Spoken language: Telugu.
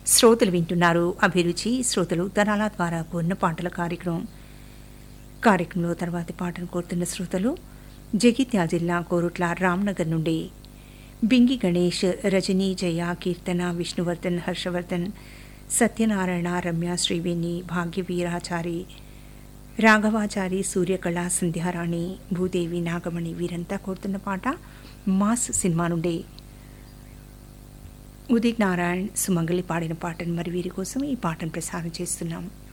శ్రోతలు వింటున్నారు అభిరుచి శ్రోతలు ఉత్తరాల ద్వారా పూర్ణ పాటల కార్యక్రమం కార్యక్రమంలో తర్వాతి పాటను కోరుతున్న శ్రోతలు జగిత్యాల జిల్లా కోరుట్ల రామ్నగర్ నుండి బింగి గణేష్ రజనీ జయ కీర్తన విష్ణువర్ధన్ హర్షవర్ధన్ సత్యనారాయణ రమ్య శ్రీవేణి భాగ్యవీరాచారి రాఘవాచారి సూర్యకళ సంధ్యారాణి భూదేవి నాగమణి వీరంతా కోరుతున్న పాట మాస్ సినిమా నుండి ఉదిత్ నారాయణ్ సుమంగళి పాడిన పాటను మరి వీరి కోసం ఈ పాటను ప్రసారం చేస్తున్నాం